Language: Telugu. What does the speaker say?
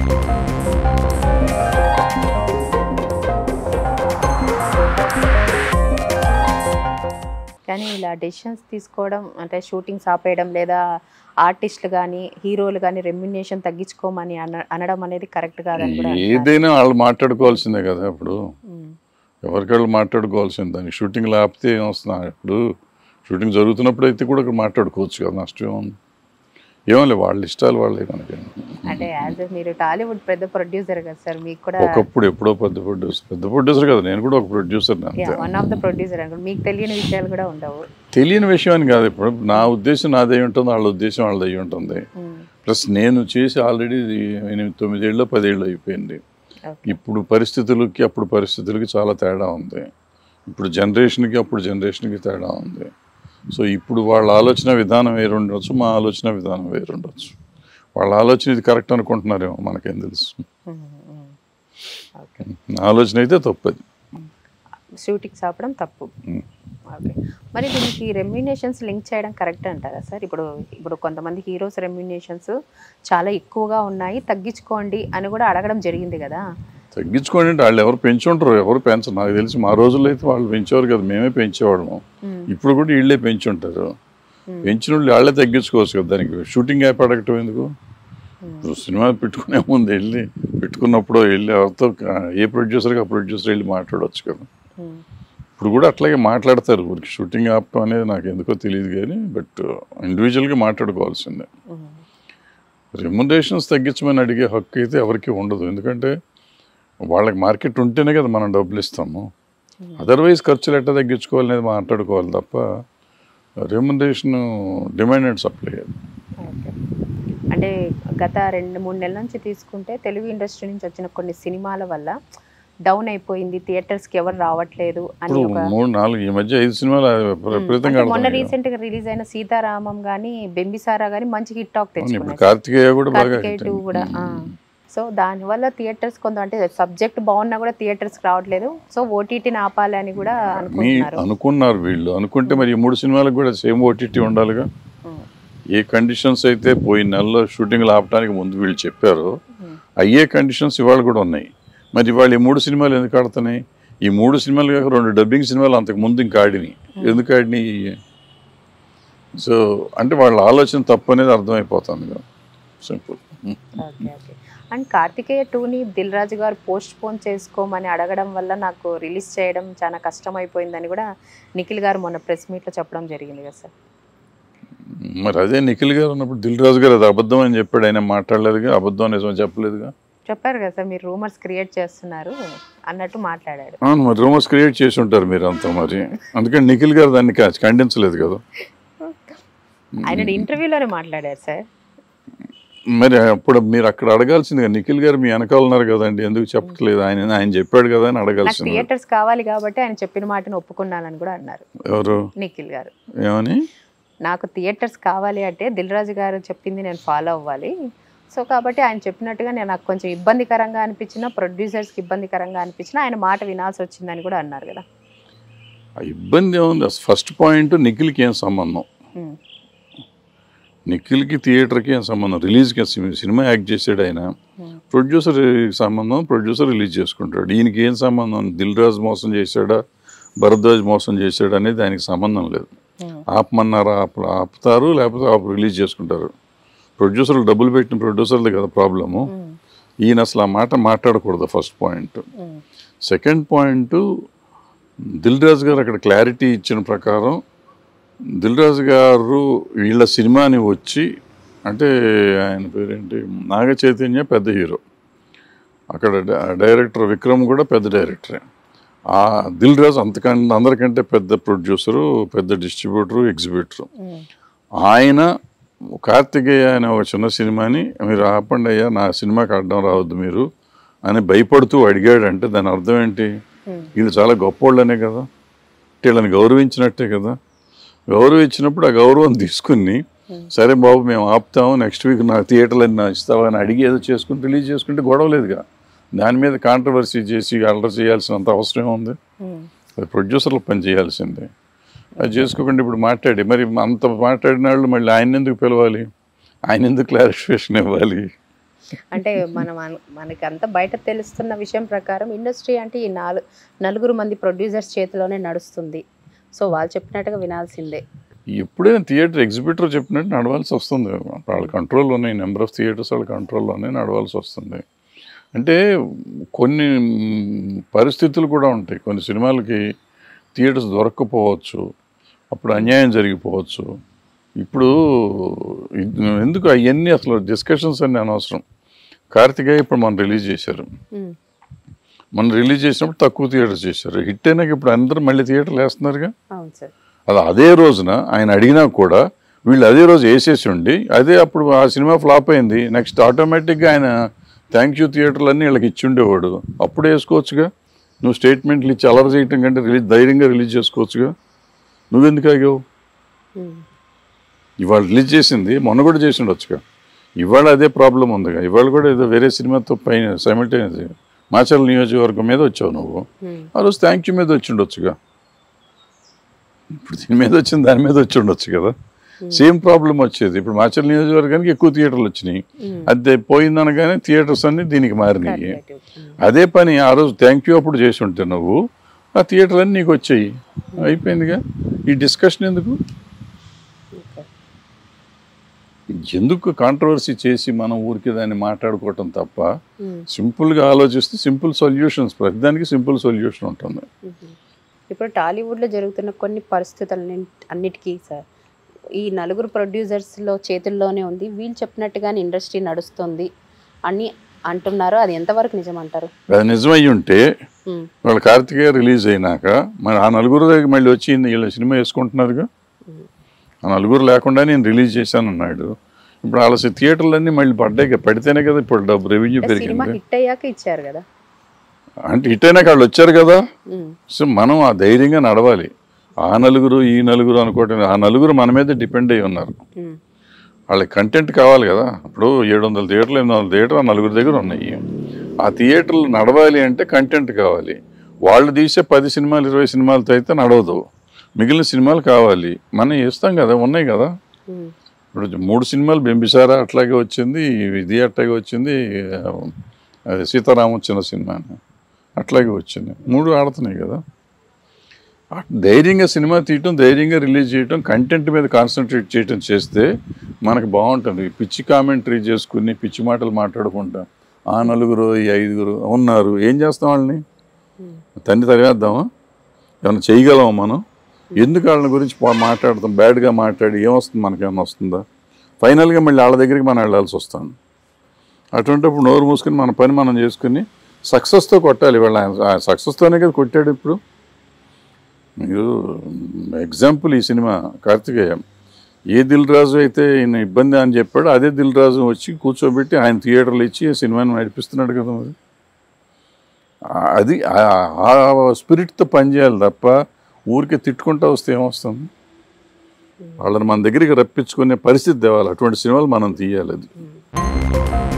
కానీ ఇలా డెసిషన్స్ తీసుకోవడం అంటే షూటింగ్స్ ఆపేయడం లేదా ఆర్టిస్టులు కానీ హీరోలు కానీ రెమ్యునేషన్ తగ్గించుకోమని అన అనడం అనేది కరెక్ట్ కాదని కూడా అంటున్నారు. ఏదైనా వాళ్ళు మాట్లాడుకోవాల్సిందే కదా ఇప్పుడు ఉమ్, ఎవరికాళ్ళు మాట్లాడుకోవాల్సింది దానికి షూటింగ్ ఆపితే ఏం వస్తున్నా ఇప్పుడు షూటింగ్ జరుగుతున్నప్పుడు అయితే కూడా ఇక్కడ మాట్లాడుకోవచ్చు కదా నష్టం ఏముంది ఏమో వాళ్ళ ఇష్టాలు వాళ్ళే మనకి అంటే యాజ్ మీరు టాలీవుడ్ పెద్ద ప్రొడ్యూసర్ కదా సార్ మీకు కూడా ఒకప్పుడు ఎప్పుడో పెద్ద ప్రొడ్యూసర్ పెద్ద ప్రొడ్యూసర్ కదా నేను కూడా ఒక ప్రొడ్యూసర్ అంతే వన్ ఆఫ్ ద ప్రొడ్యూసర్ అనుకోండి మీకు తెలియని విషయాలు కూడా ఉండవు తెలియని విషయం అని కాదు ఇప్పుడు నా ఉద్దేశం నాదే ఉంటుంది వాళ్ళ ఉద్దేశం వాళ్ళది అయి ఉంటుంది ఉమ్, ప్లస్ నేను చేసి ఆల్రెడీ ఎనిమిది తొమ్మిదేళ్ళు పదేళ్ళు అయిపోయింది ఓకే ఇప్పుడు పరిస్థితులకి అప్పుడు పరిస్థితులకి చాలా తేడా ఉంది ఇప్పుడు జనరేషన్కి అప్పుడు జనరేషన్కి తేడా ఉంది సో ఇప్పుడు వాళ్ళ ఆలోచన విధానం వేరు ఉండొచ్చు మా ఆలోచన విధానం వేరు ఉండొచ్చు వాళ్ళ ఆలోచన ఇది కరెక్ట్ అనుకుంటున్నారేమో మనకేం తెలుసు ఉమ్, ఉమ్. ఓకే నా ఆలోచన అయితే తప్పది షూటింగ్స్ ఆపడం తప్పు ఉమ్. ఓకే మరి దీనికి రెమ్యునేషన్స్ లింక్ చేయడం కరెక్ట్ అంటారా సార్ ఇప్పుడు ఇప్పుడు కొంతమంది హీరోస్ రెమ్యునేషన్స్ చాలా ఎక్కువగా ఉన్నాయి తగ్గించుకోండి అని కూడా అడగడం జరిగింది కదా తగ్గించుకోండి అంటే వాళ్ళు ఎవరు పెంచుంటారు ఎవరు పెంచరు నాకు తెలిసి మా రోజుల్లో అయితే వాళ్ళు పెంచేవారు కదా మేమే పెంచేవాళ్ళము ఉమ్, ఇప్పుడు కూడా వీళ్ళే పెంచుంటారు Hmm. పెంచిన వాళ్ళు వాళ్ళే తగ్గించుకోవచ్చు కదా దానికి షూటింగ్ యాప్ అడగటం ఎందుకు ఇప్పుడు సినిమా పెట్టుకునే ముందు వెళ్ళి పెట్టుకున్నప్పుడు వెళ్ళి ఎవరితో ఏ ప్రొడ్యూసర్కి ఆ ప్రొడ్యూసర్ వెళ్ళి మాట్లాడవచ్చు కదా ఉమ్, ఇప్పుడు కూడా అట్లాగే మాట్లాడతారు ఊరికి షూటింగ్ ఆపటం అనేది నాకు ఎందుకో తెలియదు కానీ బట్ ఇండివిజువల్గా మాట్లాడుకోవాల్సిందే ఉమ్, రెమ్యునరేషన్స్ తగ్గించమని అడిగే హక్కు అయితే ఎవరికి ఉండదు ఎందుకంటే వాళ్ళకి మార్కెట్ ఉంటేనే కదా మనం డబ్బులు ఇస్తాము అదర్వైజ్ ఖర్చులు ఎట్లా తగ్గించుకోవాలనేది మాట్లాడుకోవాలి తప్ప remuneration demand and supply okay అంటే గత రెండు మూడు నెలల నుంచి తీసుకుంటే తెలుగు ఇండస్ట్రీ నుంచి వచ్చిన కొన్ని సినిమాల వల్ల డౌన్ అయిపోయింది థియేటర్స్కి ఎవరు రావట్లేదు అని ఇప్పుడు ఒక మూడు నాలుగు ఈ మధ్య ఐదు సినిమాలు విపరీతంగా అంటే మొన్న ఆడుతున్నాయి కదా. రీసెంట్ గా రిలీజ్ అయిన సీతారామం గానీ బెంబిసారా గానీ మంచి హిట్ టాక్ అవును, ఇప్పుడు తెచ్చుకున్నాయి కార్తికేయ కూడా బాగా కార్తికేయ hit టూ అయింది. కూడా సో దానివల్ల థియేటర్స్ కొంత అంటే సబ్జెక్ట్ బాగున్నా కూడా థియేటర్స్ రావట్లేదు సో ఓటీటీని ఆపాలి అని కూడా మీ అనుకుంటున్నారు అనుకున్నారు వీళ్ళు అనుకుంటే మరి ఈ మూడు సినిమాలకు కూడా సేమ్ ఓటీటీ ఉండాలిగా ఉమ్, ఏ కండిషన్స్ అయితే పోయిన నెలలో షూటింగ్లు ఆపడానికి ముందు వీళ్ళు చెప్పారో ఉమ్, అయ్యే కండిషన్స్ ఇవాళ కూడా ఉన్నాయి మరి ఇవాళ ఈ మూడు సినిమాలు ఎందుకు ఆడుతున్నాయి ఈ మూడు సినిమాలు కాక రెండు డబ్బింగ్ సినిమాలు అంతకు ముందు ఇంకా ఆడినాయి ఎందుకు ఆడినాయి సో అంటే వాళ్ళ ఆలోచన తప్పు అనేది అర్థమైపోతుంది కదా simple okay okay and Karthikeya టూని దిల్ రాజు గారు పోస్ట్ పోన్ చేసుకోమని అడగడం వల్ల నాకు రిలీజ్ చేయడం చాలా కష్టం అయిపోయిందని కూడా నిఖిల్ గారు మొన్న ప్రెస్ మీట్లో చెప్పడం జరిగింది కదా సార్ మరి అదే నిఖిల్ గారు ఉన్నప్పుడు దిల్ రాజు గారు అది అబద్ధం అని చెప్పాడు ఆయన మాట్లాడలేదుగా అబద్ధం నిజం చెప్పలేదుగా చెప్పారు కదా సార్ మీరు రూమర్స్ క్రియేట్ చేస్తున్నారు అన్నట్టు మాట్లాడారు అవును మరి రూమర్స్ క్రియేట్ చేసి ఉంటారు మీరు అంతా మరి అందుకని నిఖిల్ గారు దాన్ని కా- ఖండించలేదు కదా ఆయన ఇంటర్వ్యూలోనే మాట్లాడారు సార్ మరి అప్పుడు మీరు అక్కడ అడగాల్సిందిగా నిఖిల్ గారు మీ వెనకాల ఉన్నారు కదండి ఎందుకు చెప్పట్లేదు ఆయన ఆయన చెప్పాడు కదా అని నాకు అడగాల్సింది థియేటర్స్ కావాలి కాబట్టి ఆయన చెప్పిన మాటను ఒప్పుకున్నానని కూడా అన్నారు ఎవరు నిఖిల్ గారు ఏమని నాకు థియేటర్స్ కావాలి అంటే దిల్ రాజు గారు చెప్పింది నేను ఫాలో అవ్వాలి సో కాబట్టి ఆయన చెప్పినట్టుగా నేను నాకు కొంచెం ఇబ్బందికరంగా అనిపించిన ప్రొడ్యూసర్స్కి ఇబ్బందికరంగా అనిపించిన ఆయన మాట వినాల్సి వచ్చిందని కూడా అన్నారు కదా ఆ ఇబ్బంది ఏముంది ఫస్ట్ పాయింట్ నిఖిల్కి ఏం సంబంధం ఉమ్, నిఖిల్కి థియేటర్కి ఏం సంబంధం రిలీజ్కి సినిమా యాక్ట్ చేసాడు ఆయన ఉమ్, ప్రొడ్యూసర్ సంబంధం ప్రొడ్యూసర్ రిలీజ్ చేసుకుంటాడు ఈయనకి ఏం సంబంధం దిల్ రాజు మోసం చేశాడా భరద్వాజ్ మోసం చేశాడా అనేది ఆయనకి సంబంధం లేదు ఉమ్, ఆపమన్నారా ఆప ఆపుతారు లేకపోతే ఆపు రిలీజ్ చేసుకుంటారు ప్రొడ్యూసర్లు డబ్బులు పెట్టిన ప్రొడ్యూసర్లే కదా ప్రాబ్లము ఉమ్, ఈయన అసలు ఆ మాట మాట్లాడకూడదు ఫస్ట్ పాయింట్ ఉమ్, సెకండ్ పాయింట్ దిల్ రాజు గారు అక్కడ క్లారిటీ ఇచ్చిన ప్రకారం దిల్ రాజు గారు వీళ్ళ సినిమాని వచ్చి అంటే ఆయన పేరేంటి నాగ చైతన్య పెద్ద హీరో అక్కడ డ- డైరెక్టర్ విక్రమ్ కూడా పెద్ద డైరెక్టరే ఆ దిల్ రాజు అంతకంటే అందరికంటే పెద్ద ప్రొడ్యూసరు పెద్ద డిస్ట్రిబ్యూటరు ఎగ్జిబ్యూటరు ఉమ్, ఆయన కార్తికేయ అనే ఒక చిన్న సినిమాని మీరు ఆపండి అయ్యా నా సినిమాకి అడ్డం రావద్దు మీరు అని భయపడుతూ అడిగాడంటే దాని అర్థం ఏంటి ఉమ్, వీళ్ళు చాలా గొప్పోళ్ళనే కదా అంటే వీళ్ళని గౌరవించినట్టే కదా గౌరవించినప్పుడు ఆ గౌరవం తీసుకుని సరే బాబు మేము ఆపుతాము నెక్స్ట్ వీక్ నా థియేటర్లో నా ఇస్తావా అని అడిగి ఏదో చేసుకుని రిలీజ్ చేసుకుంటే గొడవ లేదుగా దాని మీద కాంట్రవర్సీ చేసి అల్లరి చేయాల్సినంత అవసరం ఉంది ఉమ్, అది ప్రొడ్యూసర్లు పని చేయాల్సిందే అది చేసుకోకుండా ఇప్పుడు మాట్లాడి మరి అంత మాట్లాడిన వాళ్ళు మళ్ళీ ఆయన ఎందుకు పిలవాలి ఆయన ఎందుకు క్లారిఫికేషన్ ఇవ్వాలి అంటే మనం అన్- మనకి అంత బయట తెలుస్తున్న విషయం ప్రకారం ఇండస్ట్రీ అంటే ఈ నాలుగు నలుగురు మంది ప్రొడ్యూసర్స్ చేతిలోనే నడుస్తుంది సో వాళ్ళు చెప్పినట్టుగా వినాల్సిందే ఎప్పుడైనా థియేటర్ ఎగ్జిబిటర్ చెప్పినట్టు నడవాల్సి వస్తుంది వాళ్ళ కంట్రోల్లోనే నెంబర్ ఆఫ్ థియేటర్స్ వాళ్ళ కంట్రోల్లోనే నడవాల్సి వస్తుంది అంటే కొన్ని మ్, పరిస్థితులు కూడా ఉంటాయి కొన్ని సినిమాలకి థియేటర్స్ దొరక్కపోవచ్చు అప్పుడు అన్యాయం జరిగిపోవచ్చు ఇప్పుడు ఇ- ఎందుకు అవన్నీ అసలు డిస్కషన్స్ అన్నీ అనవసరం కార్తికేయ ఇప్పుడు మనం రిలీజ్ చేశారు ఉమ్, మనం రిలీజ్ చేసినప్పుడు తక్కువ థియేటర్స్ చేశారు హిట్ అయినాక ఇప్పుడు అందరూ మళ్ళీ థియేటర్లు వేస్తున్నారుగా అవును సార్ అది అదే రోజున ఆయన అడిగినా కూడా వీళ్ళు అదే రోజు వేసేసి ఉండి అదే అప్పుడు ఆ సినిమా ఫ్లాప్ అయింది నెక్స్ట్ ఆటోమేటిక్గా ఆయన థ్యాంక్ యూ థియేటర్లు అన్నీ వీళ్ళకి ఇచ్చి ఉండేవాడు అప్పుడు వేసుకోవచ్చుగా నువ్వు స్టేట్మెంట్లు ఇచ్చి అలర్ చేయటం కంటే రిలీజ్ ధైర్యంగా రిలీజ్ చేసుకోవచ్చుగా నువ్వెందుకు ఆగావు ఉమ్, ఇవాళ రిలీజ్ చేసింది మొన్న కూడా చేసి ఉండొచ్చుగా ఇవాళ అదే ప్రాబ్లం ఉందిగా ఇవాళ కూడా ఏదో వేరే సినిమాతో పైన సైమిల్టేనియస్ మాచల్ నియోజకవర్గం మీద వచ్చావు నువ్వు ఉమ్, ఆ రోజు థ్యాంక్ యూ మీద వచ్చి ఉండొచ్చుగా ఇప్పుడు దీని మీద వచ్చింది దాని మీద వచ్చి ఉండొచ్చు కదా సేమ్ ప్రాబ్లం వచ్చేది ఇప్పుడు మాచల్ నియోజకవర్గానికి ఎక్కువ థియేటర్లు వచ్చినాయి ఉమ్. అదే పోయిందనగానే థియేటర్స్ అన్ని దీనికి మారినాయి Comparative. ఉమ్, అదే పని ఆ రోజు థ్యాంక్ యూ అప్పుడు చేసి ఉంటే నువ్వు ఆ థియేటర్ అన్ని నీకు వచ్చాయి అయిపోయిందిగా ఈ డిస్కషన్ ఎందుకు ఓకే. ఎందుకు కాంట్రవర్సీ చేసి మనం ఊరికి దాన్ని మాట్లాడుకోవటం తప్ప ఉమ్, సింపుల్గా ఆలోచిస్తే సింపుల్ సొల్యూషన్స్ ప్రతిదానికి సింపుల్ సొల్యూషన్ ఉంటుంది ఉమ్. ఇప్పుడు టాలీవుడ్లో జరుగుతున్న కొన్ని పరిస్థితులని అన్నిటికీ సార్ ఈ నలుగురు ప్రొడ్యూసర్స్లో చేతుల్లోనే ఉంది వీళ్ళు చెప్పినట్టుగానే ఇండస్ట్రీ నడుస్తుంది అని అంటున్నారు అది ఎంతవరకు నిజం అంటారు అది నిజమై ఉంటే ఉమ్, వాళ్ళ కార్తికేయ రిలీజ్ అయినాక మరి ఆ నలుగురు దగ్గర మళ్ళీ వచ్చి వీళ్ళ సినిమా వేసుకుంటున్నారుగా ఉమ్, ఆ నలుగురు లేకుండా నేను రిలీజ్ చేశాను అన్నాడు ఇప్పుడు వాళ్ళ థియేటర్లన్నీ మళ్ళీ పడ్డాయి కదా పడితేనే కదా ఇప్పుడు డబ్బు రెవెన్యూ అంటే సినిమా పెరిగింది హిట్ అయ్యాక ఇచ్చారు కదా అంటే ఇట్ అయినాక వాళ్ళు వచ్చారు కదా ఉమ్, సో మనం ఆ ధైర్యంగా నడవాలి ఆ నలుగురు ఈ నలుగురు అనుకోవటం ఆ నలుగురు మన మీద డిపెండ్ అయి ఉన్నారు ఉమ్, వాళ్ళకి కంటెంట్ కావాలి కదా ఇప్పుడు ఏడు వందల థియేటర్లు ఎనిమిది వందల థియేటర్లు ఆ నలుగురు దగ్గర ఉన్నాయి ఆ థియేటర్లు నడవాలి అంటే కంటెంట్ కావాలి వాళ్ళు తీసే పది సినిమాలు ఇరవై సినిమాలతో అయితే నడవదు మిగిలిన సినిమాలు కావాలి మనం వేస్తాం కదా ఉన్నాయి కదా ఉమ్, ఇప్పుడు మూడు సినిమాలు బెంబిసారా అట్లాగే వచ్చింది ఇది అట్లాగే వచ్చింది అది సీతారామం చిన్న సినిమా అట్లాగే వచ్చింది మూడు ఆడుతున్నాయి కదా ఆ ధైర్యంగా సినిమా తీయటం ధైర్యంగా రిలీజ్ చేయటం కంటెంట్ మీద కాన్సన్ట్రేట్ చేయటం చేస్తే మనకు బాగుంటుంది పిచ్చి కామెంటరీ చేసుకుని పిచ్చి మాటలు మాట్లాడుకుంటాం ఆ నలుగురు ఈ ఐదుగురు ఉన్నారు ఏం చేస్తాం వాళ్ళని ఉమ్, తన్ని తరివేద్దామా ఏమైనా చేయగలమా మనం ఎందుకు వాళ్ళని గురించి పా- మాట్లాడతాం బ్యాడ్గా మాట్లాడి ఏమొస్తుంది మనకేమైనా వస్తుందా ఫైనల్గా మళ్ళీ వాళ్ళ దగ్గరికి మనం వెళ్ళాల్సి వస్తాం అటువంటిప్పుడు నోరు మూసుకుని మన పని మనం చేసుకుని సక్సెస్తో కొట్టాలి వాళ్ళ సక్సెస్తోనే కదా కొట్టాడు ఇప్పుడు మీరు ఎగ్జాంపుల్ ఈ సినిమా కార్తికేయ ఏ దిల్ రాజు అయితే ఈయన ఇబ్బంది అని చెప్పాడో అదే దిల్ రాజు వచ్చి కూర్చోబెట్టి ఆయన థియేటర్లు ఇచ్చి ఈ సినిమాని నడిపిస్తున్నాడు కదా మరి ఆ- అది ఆ- ఆ స్పిరిట్తో పనిచేయాలి తప్ప ఊరికే తిట్టుకుంటా వస్తే ఏమొస్తుంది వాళ్ళని మన దగ్గరికి రప్పించుకునే పరిస్థితి తేవాలి అటువంటి సినిమాలు మనం తీయాలి అది ఉమ్.